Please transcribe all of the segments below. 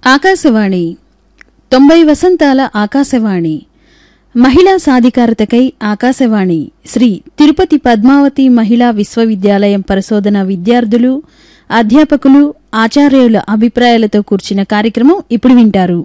ఆకాశవాణి తొంభై వసంతాల ఆకాశవాణి మహిళా సాధికారతకై ఆకాశవాణి శ్రీ తిరుపతి పద్మావతి మహిళా విశ్వవిద్యాలయం పరిశోధన విద్యార్థులు అధ్యాపకులు ఆచార్యుల అభిప్రాయాలతో కూర్చిన కార్యక్రమం ఇప్పుడు వింటారు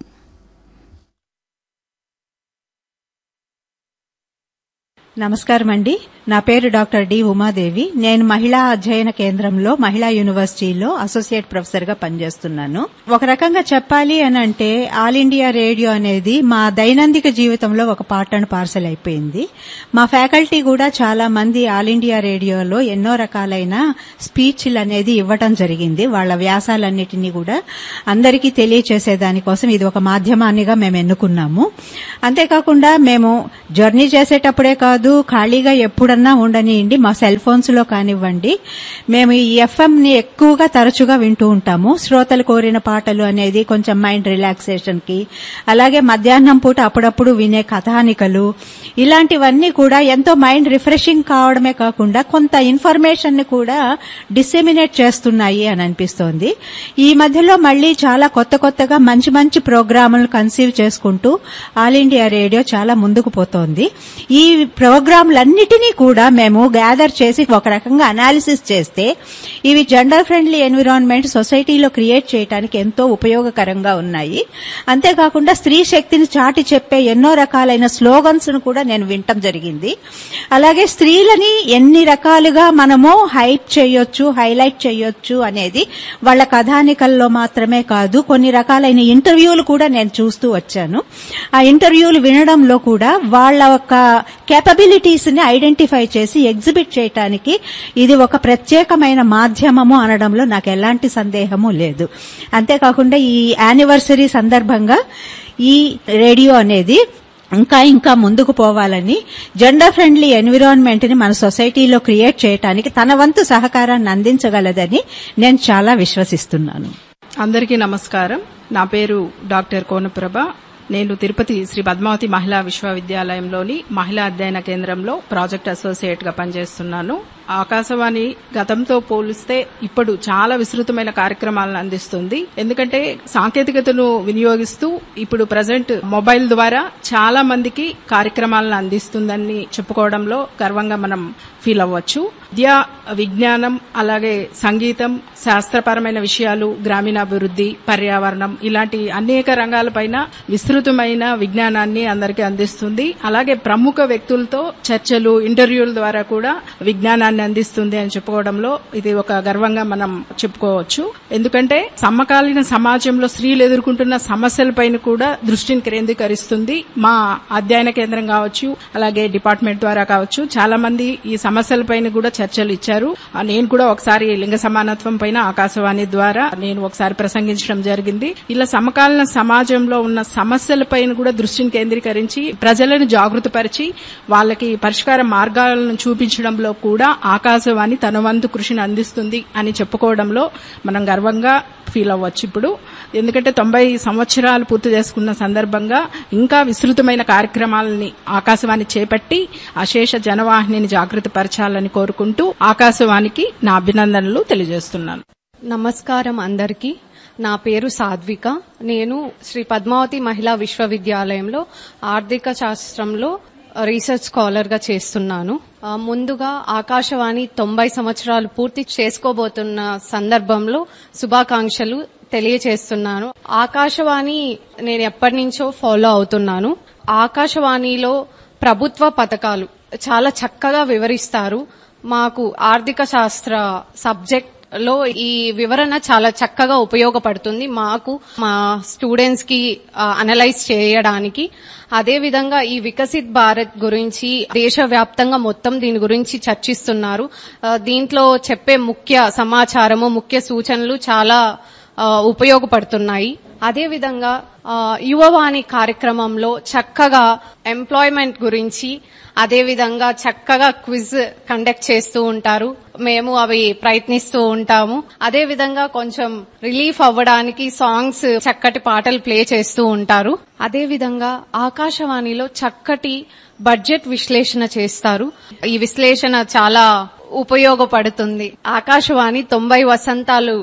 నమస్కారం అండి నా పేరు డాక్టర్ డి ఉమాదేవి నేను మహిళా అధ్యయన కేంద్రంలో మహిళా యూనివర్సిటీలో అసోసియేట్ ప్రొఫెసర్ గా పనిచేస్తున్నాను ఒక రకంగా చెప్పాలి అని అంటే ఆల్ ఇండియా రేడియో అనేది మా దైనందిక జీవితంలో ఒక పార్ట్ అండ్ పార్సల్ అయిపోయింది మా ఫ్యాకల్టీ కూడా చాలా మంది ఆల్ ఇండియా రేడియోలో ఎన్నో రకాలైన స్పీచ్లు అనేది ఇవ్వటం జరిగింది వాళ్ళ వ్యాసాలన్నిటినీ కూడా అందరికీ తెలియచేసే దానికోసం ఇది ఒక మాధ్యమాన్నిగా మేము ఎన్నుకున్నాము అంతేకాకుండా మేము జర్నీ చేసేటప్పుడే కాదు ఖాళీగా ఎప్పుడన్నా ఉండనియండి మా సెల్ ఫోన్స్ లో కానివ్వండి మేము ఈ ఎఫ్ఎం ని ఎక్కువగా తరచుగా వింటూ ఉంటాము శ్రోతలు కోరిన పాటలు అనేది కొంచెం మైండ్ రిలాక్సేషన్ కి అలాగే మధ్యాహ్నం పూట అప్పుడప్పుడు వినే కథానికలు ఇలాంటివన్నీ కూడా ఎంతో మైండ్ రిఫ్రెషింగ్ కావడమే కాకుండా కొంత ఇన్ఫర్మేషన్ ని కూడా డిసెమినేట్ చేస్తున్నాయి అని అనిపిస్తోంది ఈ మధ్యలో మళ్ళీ చాలా కొత్త కొత్తగా మంచి మంచి ప్రోగ్రాములు కన్సీవ్ చేసుకుంటూ ఆల్ ఇండియా రేడియో చాలా ముందుకు పోతోంది ఈ ప్రోగ్రాంలన్నిటినీ కూడా మేము గ్యాదర్ చేసి ఒక రకంగా అనాలిసిస్ చేస్తే ఇవి జెండర్ ఫ్రెండ్లీ ఎన్విరాన్మెంట్ సొసైటీలో క్రియేట్ చేయడానికి ఎంతో ఉపయోగకరంగా ఉన్నాయి అంతేకాకుండా స్త్రీ శక్తిని చాటి చెప్పే ఎన్నో రకాలైన స్లోగన్స్ ను కూడా నేను వినటం జరిగింది అలాగే స్త్రీలని ఎన్ని రకాలుగా మనము హైప్ చేయొచ్చు హైలైట్ చేయొచ్చు అనేది వాళ్ళ కథానికల్లో మాత్రమే కాదు కొన్ని రకాలైన ఇంటర్వ్యూలు కూడా నేను చూస్తూ వచ్చాను ఆ ఇంటర్వ్యూలు వినడంలో కూడా వాళ్ళ యొక్క కేపబిలిటీస్ ని ఐడెంటిఫై చేసి ఎగ్జిబిట్ చేయటానికి ఇది ఒక ప్రత్యేకమైన మాధ్యమము అనడంలో నాకు ఎలాంటి సందేహము లేదు అంతేకాకుండా ఈ యానివర్సరీ సందర్భంగా ఈ రేడియో అనేది ఇంకా ఇంకా ముందుకు పోవాలని జెండర్ ఫ్రెండ్లీ ఎన్విరాన్మెంట్ ని మన సొసైటీలో క్రియేట్ చేయడానికి తన వంతు సహకారాన్ని అందించగలదని నేను చాలా విశ్వసిస్తున్నాను అందరికీ నమస్కారం నా పేరు డాక్టర్ కోనప్రభ నేను తిరుపతి శ్రీ పద్మావతి మహిళా విశ్వవిద్యాలయంలోని మహిళా అధ్యయన కేంద్రంలో ప్రాజెక్ట్ అసోసియేట్ గా పనిచేస్తున్నాను ఆకాశవాణి గతంతో పోలిస్తే ఇప్పుడు చాలా విస్తృతమైన కార్యక్రమాలను అందిస్తుంది ఎందుకంటే సాంకేతికతను వినియోగిస్తూ ఇప్పుడు ప్రజెంట్ మొబైల్ ద్వారా చాలా మందికి కార్యక్రమాలను అందిస్తుందని చెప్పుకోవడంలో గర్వంగా మనం ఫీల్ అవ్వచ్చు విద్య విజ్ఞానం అలాగే సంగీతం శాస్త్రపరమైన విషయాలు గ్రామీణాభివృద్ధి పర్యావరణం ఇలాంటి అనేక రంగాలపైన విస్తృతమైన విజ్ఞానాన్ని అందరికీ అందిస్తుంది అలాగే ప్రముఖ వ్యక్తులతో చర్చలు ఇంటర్వ్యూల ద్వారా కూడా విజ్ఞానాన్ని అందిస్తుంది అని చెప్పుకోవడంలో ఇది ఒక గర్వంగా మనం చెప్పుకోవచ్చు ఎందుకంటే సమకాలీన సమాజంలో స్త్రీలు ఎదుర్కొంటున్న సమస్యలపైన కూడా దృష్టిని కేంద్రీకరిస్తుంది మా అధ్యయన కేంద్రం కావచ్చు అలాగే డిపార్ట్మెంట్ ద్వారా కావచ్చు చాలా మంది ఈ సమస్యలపైన కూడా చర్చలు ఇచ్చారు ఆ, నేను కూడా ఒకసారి లింగ సమానత్వం పైన ఆకాశవాణి ద్వారా నేను ఒకసారి ప్రసంగించడం జరిగింది ఇలా సమకాలీన సమాజంలో ఉన్న సమస్యలపైన కూడా దృష్టిని కేంద్రీకరించి ప్రజలను జాగృతపరిచి వాళ్ళకి పరిష్కార మార్గాలను చూపించడంలో కూడా ఆకాశవాణి తన వంతు కృషిని అందిస్తుంది అని చెప్పుకోవడంలో మనం గర్వంగా ఫీల్ అవ్వచ్చు ఇప్పుడు ఎందుకంటే తొంభై సంవత్సరాలు పూర్తి చేసుకున్న సందర్భంగా ఇంకా విస్తృతమైన కార్యక్రమాలని ఆకాశవాణి చేపట్టి అశేష జనవాహినిని జాగృతపరచాలని కోరుకుంటూ ఆకాశవాణికి నా అభినందనలు తెలియజేస్తున్నాను నమస్కారం అందరికీ నా పేరు సాధ్విక నేను శ్రీ పద్మావతి మహిళా విశ్వవిద్యాలయంలో ఆర్థిక శాస్త్రంలో రీసెర్చ్ స్కాలర్ గా చేస్తున్నాను ఆ, ముందుగా ఆకాశవాణి తొంభై సంవత్సరాలు పూర్తి చేసుకోబోతున్న సందర్భంలో శుభాకాంక్షలు తెలియచేస్తున్నాను ఆకాశవాణి నేను ఎప్పటి నుంచో ఫాలో అవుతున్నాను ఆకాశవాణిలో ప్రభుత్వ పథకాలు చాలా చక్కగా వివరిస్తారు మాకు ఆర్థిక శాస్త్ర సబ్జెక్ట్ లో ఈ వివరణ చాలా చక్కగా ఉపయోగపడుతుంది మాకు మా స్టూడెంట్స్ కి అనలైజ్ చేయడానికి అదే విధంగా ఈ వికసిత్ భారత్ గురించి దేశవ్యాప్తంగా మొత్తం దీని గురించి చర్చిస్తున్నారు ఆ, దీంట్లో చెప్పే ముఖ్య సమాచారము ముఖ్య సూచనలు చాలా ఆ, ఉపయోగపడుతున్నాయి అదేవిధంగా ఆ, యువవాణి కార్యక్రమంలో చక్కగా ఎంప్లాయ్మెంట్ గురించి అదేవిధంగా చక్కగా క్విజ్ కండక్ట్ చేస్తూ ఉంటారు మేము అవి ప్రయత్నిస్తూ ఉంటాము అదేవిధంగా కొంచెం రిలీఫ్ అవ్వడానికి సాంగ్స్ చక్కటి పాటలు ప్లే చేస్తూ ఉంటారు అదేవిధంగా ఆకాశవాణిలో చక్కటి బడ్జెట్ విశ్లేషణ చేస్తారు ఈ విశ్లేషణ చాలా ఉపయోగపడుతుంది ఆకాశవాణి తొంభై వసంతాలు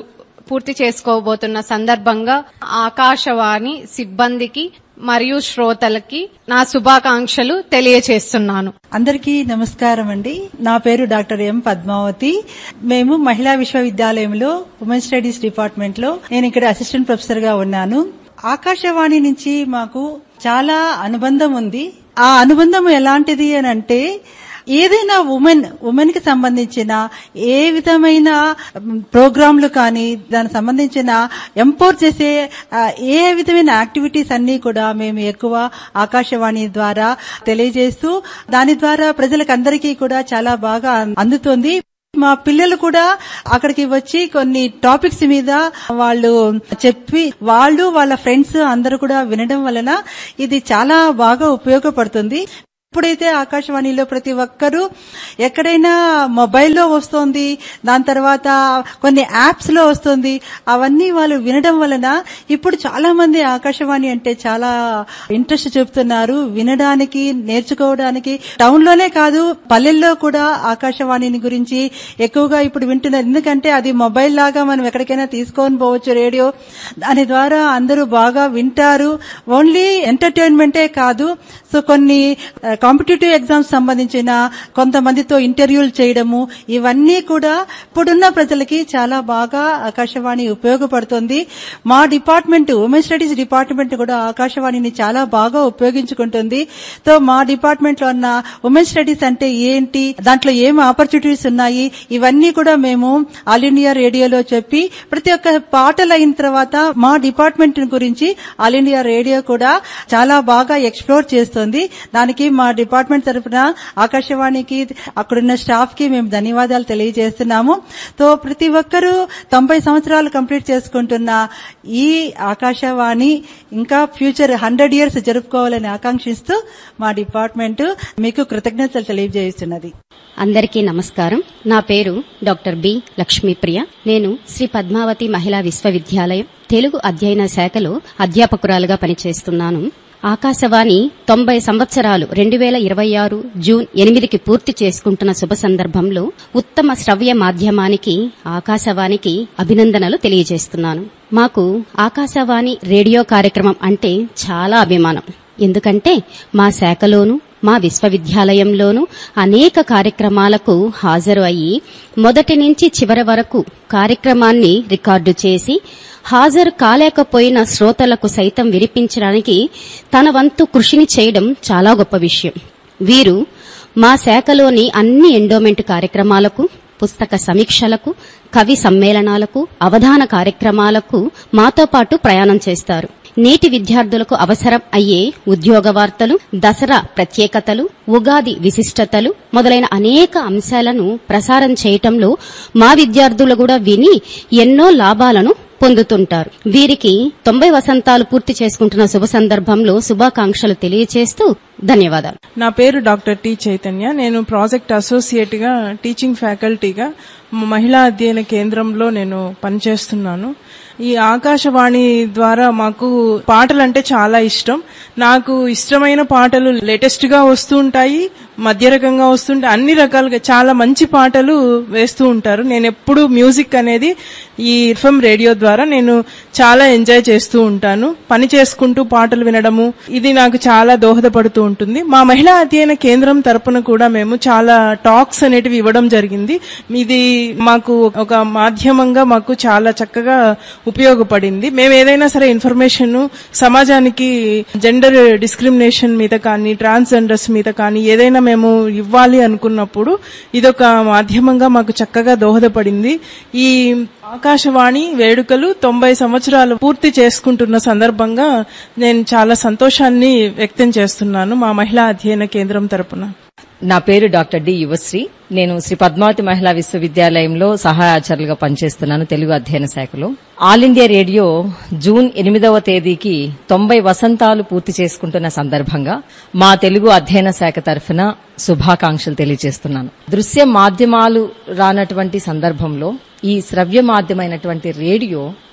పూర్తి చేసుకోబోతున్న సందర్భంగా ఆకాశవాణి సిబ్బందికి మరియు శ్రోతలకి నా శుభాకాంక్షలు తెలియచేస్తున్నాను అందరికీ నమస్కారం అండి నా పేరు డాక్టర్ ఎం పద్మావతి మేము మహిళా విశ్వవిద్యాలయంలో ఉమెన్ స్టడీస్ డిపార్ట్మెంట్ లో నేను ఇక్కడ అసిస్టెంట్ ప్రొఫెసర్ గా ఉన్నాను ఆకాశవాణి నుంచి మాకు చాలా అనుబంధం ఉంది ఆ అనుబంధం ఎలాంటిది అని అంటే ఏదైనా ఉమెన్ ఉమెన్ కి సంబంధించిన ఏ విధమైన ప్రోగ్రాంలు కానీ దానికి సంబంధించిన ఎంపోర్ చేసే ఆ, ఏ విధమైన యాక్టివిటీస్ అన్ని కూడా మేము ఎక్కువ ఆకాశవాణి ద్వారా తెలియజేస్తూ దాని ద్వారా ప్రజలకు అందరికీ కూడా చాలా బాగా అందుతుంది మా పిల్లలు కూడా అక్కడికి వచ్చి కొన్ని టాపిక్స్ మీద వాళ్ళు చెప్పి వాళ్ళు వాళ్ళ ఫ్రెండ్స్ అందరూ కూడా వినడం వలన ఇది చాలా బాగా ఉపయోగపడుతుంది ఇప్పుడైతే ఆకాశవాణిలో ప్రతి ఒక్కరూ ఎక్కడైనా మొబైల్లో వస్తోంది దాని తర్వాత కొన్ని యాప్స్ లో వస్తుంది అవన్నీ వాళ్ళు వినడం వలన ఇప్పుడు చాలా మంది ఆకాశవాణి అంటే చాలా ఇంట్రెస్ట్ చూపుతున్నారు వినడానికి నేర్చుకోవడానికి టౌన్ లోనే కాదు పల్లెల్లో కూడా ఆకాశవాణిని గురించి ఎక్కువగా ఇప్పుడు వింటున్నారు ఎందుకంటే అది మొబైల్ లాగా మనం ఎక్కడికైనా తీసుకొని పోవచ్చు రేడియో దాని ద్వారా అందరూ బాగా వింటారు ఓన్లీ ఎంటర్టైన్మెంటే కాదు సో కొన్ని కాంపిటేటివ్ ఎగ్జామ్స్ సంబంధించిన కొంతమందితో ఇంటర్వ్యూలు చేయడము ఇవన్నీ కూడా ఇప్పుడున్న ప్రజలకి చాలా బాగా ఆకాశవాణి ఉపయోగపడుతుంది మా డిపార్ట్మెంట్ ఉమెన్ స్టడీస్ డిపార్ట్మెంట్ కూడా ఆకాశవాణిని చాలా బాగా ఉపయోగించుకుంటుంది సో మా డిపార్ట్మెంట్ లో ఉన్న ఉమెన్ స్టడీస్ అంటే ఏంటి దాంట్లో ఏం ఆపర్చునిటీస్ ఉన్నాయి ఇవన్నీ కూడా మేము ఆల్ ఇండియా రేడియోలో చెప్పి ప్రతి ఒక్క పాటలు అయిన తర్వాత మా డిపార్ట్మెంట్ గురించి ఆల్ ఇండియా రేడియో కూడా చాలా బాగా ఎక్స్ప్లోర్ చేస్తుంది దానికి మా డిపార్ట్మెంట్ తరఫున ఆకాశవాణికి అక్కడున్న స్టాఫ్ కి మేము ధన్యవాదాలు తెలియజేస్తున్నాము సో ప్రతి ఒక్కరూ తొంభై సంవత్సరాలు కంప్లీట్ చేసుకుంటున్న ఈ ఆకాశవాణి ఇంకా ఫ్యూచర్ హండ్రెడ్ ఇయర్స్ జరుపుకోవాలని ఆకాంక్షిస్తూ మా డిపార్ట్మెంట్ మీకు కృతజ్ఞతలు తెలియజేస్తున్నది అందరికీ నమస్కారం నా పేరు డాక్టర్ బి లక్ష్మీప్రియ నేను శ్రీ పద్మావతి మహిళా విశ్వవిద్యాలయం తెలుగు అధ్యయన శాఖలో అధ్యాపకురాలుగా పనిచేస్తున్నాను ఆకాశవాణి తొంభై సంవత్సరాలు రెండు వేల ఇరవై ఆరు జూన్ ఎనిమిదికి పూర్తి చేసుకుంటున్న శుభ సందర్భంలో ఉత్తమ శ్రవ్య మాధ్యమానికి ఆకాశవాణికి అభినందనలు తెలియజేస్తున్నాను మాకు ఆకాశవాణి రేడియో కార్యక్రమం అంటే చాలా అభిమానం ఎందుకంటే మా శాఖలోను మా విశ్వవిద్యాలయంలోనూ అనేక కార్యక్రమాలకు హాజరు అయ్యి మొదటి నుంచి చివరి వరకు కార్యక్రమాన్ని రికార్డు చేసి హాజరు కాలేకపోయిన శ్రోతలకు సైతం వినిపించడానికి తన వంతు కృషిని చేయడం చాలా గొప్ప విషయం వీరు మా శాఖలోని అన్ని ఎండోమెంట్ కార్యక్రమాలకు పుస్తక సమీక్షలకు కవి సమ్మేళనాలకు అవధాన కార్యక్రమాలకు మాతో పాటు ప్రయాణం చేస్తారు నేటి విద్యార్థులకు అవసరం అయ్యే ఉద్యోగ వార్తలు దసరా ప్రత్యేకతలు ఉగాది విశిష్టతలు మొదలైన అనేక అంశాలను ప్రసారం చేయటంలో మా విద్యార్థులు కూడా విని ఎన్నో లాభాలను పొందుతుంటారు వీరికి తొంభై వసంతాలు పూర్తి చేసుకుంటున్న శుభ సందర్భంలో శుభాకాంక్షలు తెలియచేస్తూ ధన్యవాదాలు నా పేరు డాక్టర్ టి చైతన్య నేను ప్రాజెక్ట్ అసోసియేట్ గా టీచింగ్ ఫ్యాకల్టీగా మహిళా అధ్యయన కేంద్రంలో నేను పనిచేస్తున్నాను ఈ ఆకాశవాణి ద్వారా మాకు పాటలు అంటే చాలా ఇష్టం నాకు ఇష్టమైన పాటలు లేటెస్ట్ గా వస్తూ ఉంటాయి మధ్య రకంగా వస్తుంటే అన్ని రకాలుగా చాలా మంచి పాటలు వేస్తూ ఉంటారు నేను ఎప్పుడు మ్యూజిక్ అనేది ఈ ఎఫ్ఎం రేడియో ద్వారా నేను చాలా ఎంజాయ్ చేస్తూ ఉంటాను పని చేసుకుంటూ పాటలు వినడము ఇది నాకు చాలా దోహదపడుతూ ఉంటుంది మా మహిళా అధ్యయన కేంద్రం తరపున కూడా మేము చాలా టాక్స్ అనేటివి ఇవ్వడం జరిగింది ఇది మాకు ఒక మాధ్యమంగా మాకు చాలా చక్కగా ఉపయోగపడింది మేము ఏదైనా సరే ఇన్ఫర్మేషన్ సమాజానికి జెండర్ డిస్క్రిమినేషన్ మీద కానీ ట్రాన్స్జెండర్స్ మీద కానీ ఏదైనా మేము ఇవ్వాలి అనుకున్నప్పుడు ఇదొక మాధ్యమంగా మాకు చక్కగా దోహదపడింది ఈ ఆకాశవాణి వేడుకలు తొంభై సంవత్సరాలు పూర్తి చేసుకుంటున్న సందర్భంగా నేను చాలా సంతోషాన్ని వ్యక్తం చేస్తున్నాను మా మహిళా అధ్యయన కేంద్రం తరపున నా పేరు డాక్టర్ డి యువశ్రీ నేను శ్రీ పద్మావతి మహిళా విశ్వవిద్యాలయంలో సహాయ ఆచార్యులుగా పనిచేస్తున్నాను తెలుగు అధ్యయన శాఖలో ఆల్ ఇండియా రేడియో జూన్ ఎనిమిదవ తేదీకి తొంభై వసంతాలు పూర్తి చేసుకుంటున్న సందర్భంగా మా తెలుగు అధ్యయన శాఖ తరఫున శుభాకాంక్షలు తెలియజేస్తున్నాను దృశ్య మాధ్యమాలు రానటువంటి సందర్భంలో ఈ శ్రవ్య మాధ్యమైనటువంటి రేడియో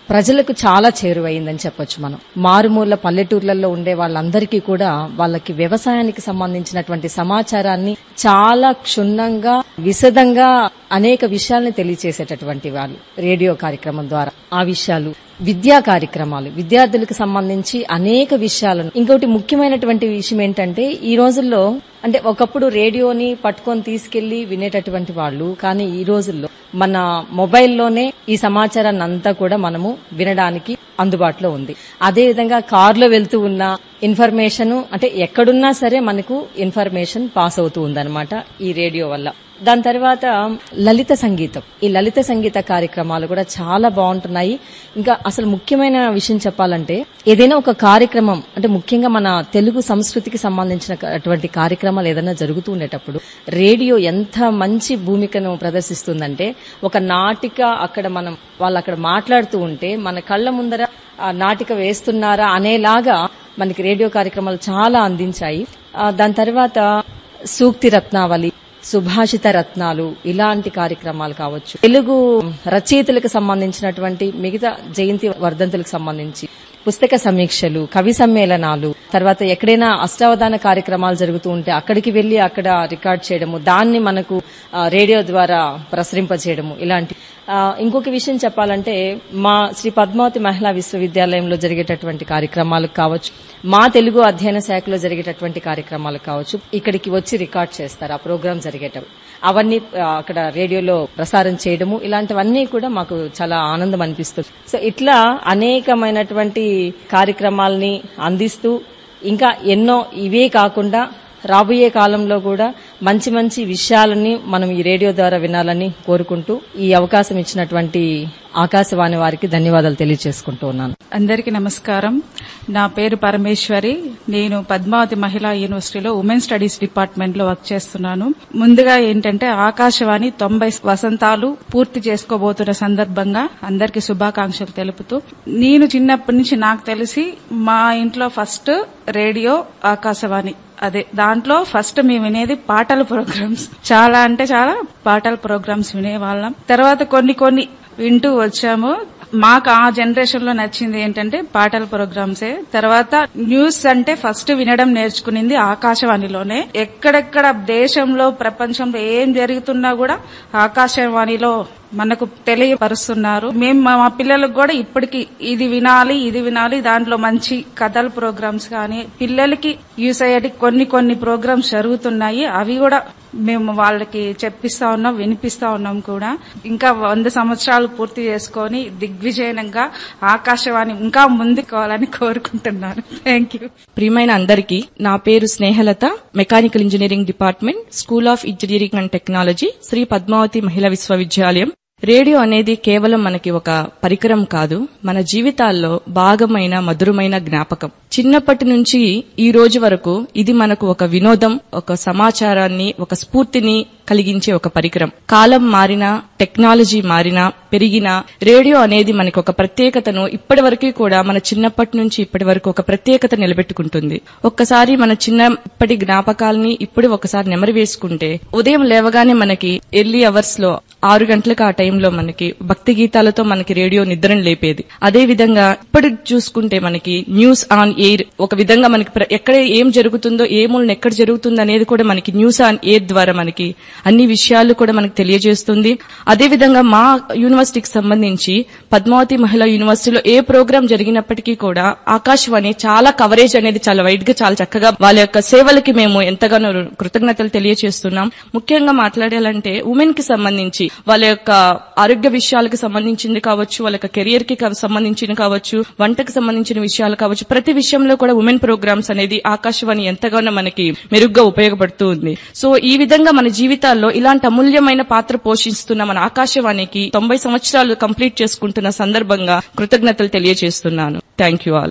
ప్రజలకు చాలా చేరువైందని చెప్పొచ్చు మనం మారుమూల పల్లెటూర్లలో ఉండే వాళ్ళందరికీ కూడా వాళ్ళకి వ్యవసాయానికి సంబంధించినటువంటి సమాచారాన్ని చాలా క్షుణ్ణంగా విశదంగా అనేక విషయాల్ని తెలియచేసేటటువంటి వాళ్ళు రేడియో కార్యక్రమం ద్వారా ఆ విషయాలు విద్యా కార్యక్రమాలు విద్యార్థులకు సంబంధించి అనేక విషయాలను ఇంకోటి ముఖ్యమైనటువంటి విషయం ఏంటంటే ఈ రోజుల్లో అంటే ఒకప్పుడు రేడియోని పట్టుకొని తీసుకెళ్లి వినేటటువంటి వాళ్ళు కానీ ఈ రోజుల్లో మన మొబైల్లోనే ఈ సమాచారాన్ని అంతా కూడా మనము వినడానికి అందుబాటులో ఉంది అదే విధంగా కారులో వెళ్తూ ఉన్న ఇన్ఫర్మేషన్ అంటే ఎక్కడున్నా సరే మనకు ఇన్ఫర్మేషన్ పాస్ అవుతూ ఉందన్నమాట ఈ రేడియో వల్ల దాని తర్వాత లలిత సంగీతం ఈ లలిత సంగీత కార్యక్రమాలు కూడా చాలా బాగుంటున్నాయి ఇంకా అసలు ముఖ్యమైన విషయం చెప్పాలంటే ఏదైనా ఒక కార్యక్రమం అంటే ముఖ్యంగా మన తెలుగు సంస్కృతికి సంబంధించినటువంటి కార్యక్రమాలు ఏదైనా జరుగుతూ ఉండేటప్పుడు రేడియో ఎంత మంచి భూమికను ప్రదర్శిస్తుందంటే ఒక నాటిక అక్కడ మనం వాళ్ళు అక్కడ మాట్లాడుతూ ఉంటే మన కళ్ళ ముందర ఆ నాటిక వేస్తున్నారా అనేలాగా మనకి రేడియో కార్యక్రమాలు చాలా అందించాయి ఆ, దాని తర్వాత సూక్తి రత్నావళి సుభాషిత రత్నాలు ఇలాంటి కార్యక్రమాలు కావచ్చు తెలుగు రచయితలకు సంబంధించినటువంటి మిగతా జయంతి వర్ధంతులకు సంబంధించి పుస్తక సమీక్షలు కవి సమ్మేళనాలు తర్వాత ఎక్కడైనా అష్టావధాన కార్యక్రమాలు జరుగుతూ ఉంటే అక్కడికి వెళ్లి అక్కడ రికార్డ్ చేయడము దాన్ని మనకు ఆ, రేడియో ద్వారా ప్రసరింపజేయడము ఇలాంటి ఆ, ఇంకొక విషయం చెప్పాలంటే మా శ్రీ పద్మావతి మహిళా విశ్వవిద్యాలయంలో జరిగేటటువంటి కార్యక్రమాలకు కావచ్చు మా తెలుగు అధ్యయన శాఖలో జరిగేటటువంటి కార్యక్రమాలకు కావచ్చు ఇక్కడికి వచ్చి రికార్డ్ చేస్తారు ఆ ప్రోగ్రామ్ జరిగేటప్పుడు అవన్నీ ఆ, అక్కడ రేడియోలో ప్రసారం చేయడము ఇలాంటివన్నీ కూడా మాకు చాలా ఆనందం అనిపిస్తుంది సో ఇట్లా అనేకమైనటువంటి కార్యక్రమాల్ని అందిస్తూ ఇంకా ఎన్నో ఇవే కాకుండా రాబోయే కాలంలో కూడా మంచి మంచి విషయాలని మనం ఈ రేడియో ద్వారా వినాలని కోరుకుంటూ ఈ అవకాశం ఇచ్చినటువంటి ఆకాశవాణి వారికి ధన్యవాదాలు తెలియజేసుకుంటూ ఉన్నాను అందరికీ నమస్కారం నా పేరు పరమేశ్వరి నేను పద్మావతి మహిళా యూనివర్సిటీలో ఉమెన్ స్టడీస్ డిపార్ట్మెంట్ లో వర్క్ చేస్తున్నాను ముందుగా ఏంటంటే ఆకాశవాణి తొంభై వసంతాలు పూర్తి చేసుకోబోతున్న సందర్భంగా అందరికీ శుభాకాంక్షలు తెలుపుతూ నేను చిన్నప్పటి నుంచి నాకు తెలిసి మా ఇంట్లో ఫస్ట్ రేడియో ఆకాశవాణి అదే దాంట్లో ఫస్ట్ మేము వినేది పాటల ప్రోగ్రామ్స్ చాలా అంటే చాలా పాటల ప్రోగ్రామ్స్ వినేవాళ్ళం తర్వాత కొన్ని కొన్ని వింటూ వచ్చాము మాకు ఆ జనరేషన్ లో నచ్చింది ఏంటంటే పాటల ప్రోగ్రామ్సే తర్వాత న్యూస్ అంటే ఫస్ట్ వినడం నేర్చుకునింది ఆకాశవాణిలోనే ఎక్కడెక్కడ దేశంలో ప్రపంచంలో ఏం జరుగుతున్నా కూడా ఆకాశవాణిలో మనకు తెలియపరుస్తున్నారు మేము మా మా పిల్లలకు కూడా ఇప్పటికి ఇది వినాలి ఇది వినాలి దాంట్లో మంచి కథల ప్రోగ్రామ్స్ కానీ పిల్లలకి యూస్ అయ్యేటి కొన్ని కొన్ని ప్రోగ్రామ్స్ జరుగుతున్నాయి అవి కూడా మేము వాళ్ళకి చెప్పిస్తా ఉన్నాం వినిపిస్తా ఉన్నాం కూడా ఇంకా వంద సంవత్సరాలు పూర్తి చేసుకొని దిగ్విజయంగా ఆకాశవాణి ఇంకా ముందుకోవాలని కోరుకుంటున్నాను థ్యాంక్ యూ ప్రియమైన అందరికీ నా పేరు Snehalatha mechanical engineering department school of engineering and technology Sri Padmavathi మహిళా విశ్వవిద్యాలయం రేడియో అనేది కేవలం మనకి ఒక పరికరం కాదు మన జీవితాల్లో భాగమైన మధురమైన జ్ఞాపకం చిన్నప్పటి నుంచి ఈ రోజు వరకు ఇది మనకు ఒక వినోదం ఒక సమాచారాన్ని ఒక స్ఫూర్తిని కలిగించే ఒక పరికరం కాలం మారినా టెక్నాలజీ మారినా పెరిగినా రేడియో అనేది మనకు ఒక ప్రత్యేకతను ఇప్పటి వరకు కూడా మన చిన్నప్పటి నుంచి ఇప్పటి వరకు ఒక ప్రత్యేకత నిలబెట్టుకుంటుంది ఒక్కసారి మన చిన్నప్పటి జ్ఞాపకాలని ఇప్పుడు ఒకసారి నెమరు వేసుకుంటే ఉదయం లేవగానే మనకి ఎర్లీ అవర్స్ లో ఆరు గంటలకు ఆ టైంలో మనకి భక్తి గీతాలతో మనకి రేడియో నిద్రను లేపేది అదే విధంగా ఇప్పుడు చూసుకుంటే మనకి న్యూస్ ఆన్ ఎయిర్ ఒక విధంగా మనకి ప్ర- ఎక్కడ ఏం జరుగుతుందో ఏ మూలన ఎక్కడ జరుగుతుంది అనేది కూడా మనకి న్యూస్ ఆన్ ఎయిర్ ద్వారా మనకి అన్ని విషయాలు కూడా మనకి తెలియజేస్తుంది అదే విధంగా మా యూనివర్సిటీకి సంబంధించి పద్మావతి మహిళా యూనివర్సిటీలో ఏ ప్రోగ్రాం జరిగినప్పటికీ కూడా ఆకాశవాణి చాలా కవరేజ్ అనేది చాలా వైడ్ గా చాలా చక్కగా వాళ్ళ యొక్క సేవలకి మేము ఎంతగానో కృతజ్ఞతలు తెలియజేస్తున్నాం ముఖ్యంగా మాట్లాడాలంటే ఉమెన్ కి సంబంధించి వాళ్ళ యొక్క ఆరోగ్య విషయాలకు సంబంధించింది కావచ్చు వాళ్ళ యొక్క కెరియర్ కి కా- సంబంధించిన కావచ్చు వంటకు సంబంధించిన విషయాలు కావచ్చు ప్రతి విషయంలో కూడా ఉమెన్ ప్రోగ్రామ్స్ అనేది ఆకాశవాణి ఎంతగానో మనకి మెరుగ్గా ఉపయోగపడుతూ ఉంది సో ఈ విధంగా మన జీవితాల్లో ఇలాంటి అమూల్యమైన పాత్ర పోషిస్తున్న మన ఆకాశవాణికి తొంభై సంవత్సరాలు కంప్లీట్ చేసుకుంటున్న సందర్భంగా కృతజ్ఞతలు తెలియజేస్తున్నాను థ్యాంక్ యూ ఆల్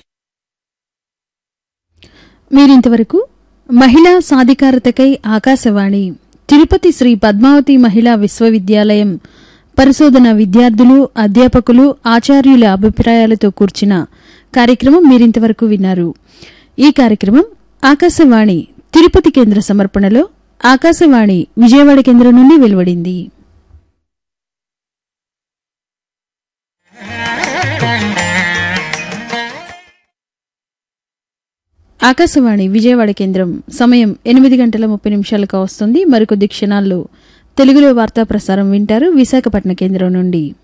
మీరింతవరకు మహిళా సాధికారతకై ఆకాశవాణి తిరుపతి శ్రీ పద్మావతి మహిళా విశ్వవిద్యాలయం పరిశోధన విద్యార్థులు అధ్యాపకులు ఆచార్యుల అభిప్రాయాలతో కూర్చిన కార్యక్రమం మీరింతవరకు విన్నారు ఈ కార్యక్రమం ఆకాశవాణి తిరుపతి కేంద్ర సమర్పణలో ఆకాశవాణి విజయవాడ కేంద్రం నుండి వెలువడింది ఆకాశవాణి విజయవాడ కేంద్రం సమయం ఎనిమిది గంటల ముప్పై నిమిషాలకు వస్తుంది మరికొద్ది క్షణాల్లో తెలుగులో వార్తా ప్రసారం వింటారు విశాఖపట్నం కేంద్రం నుండి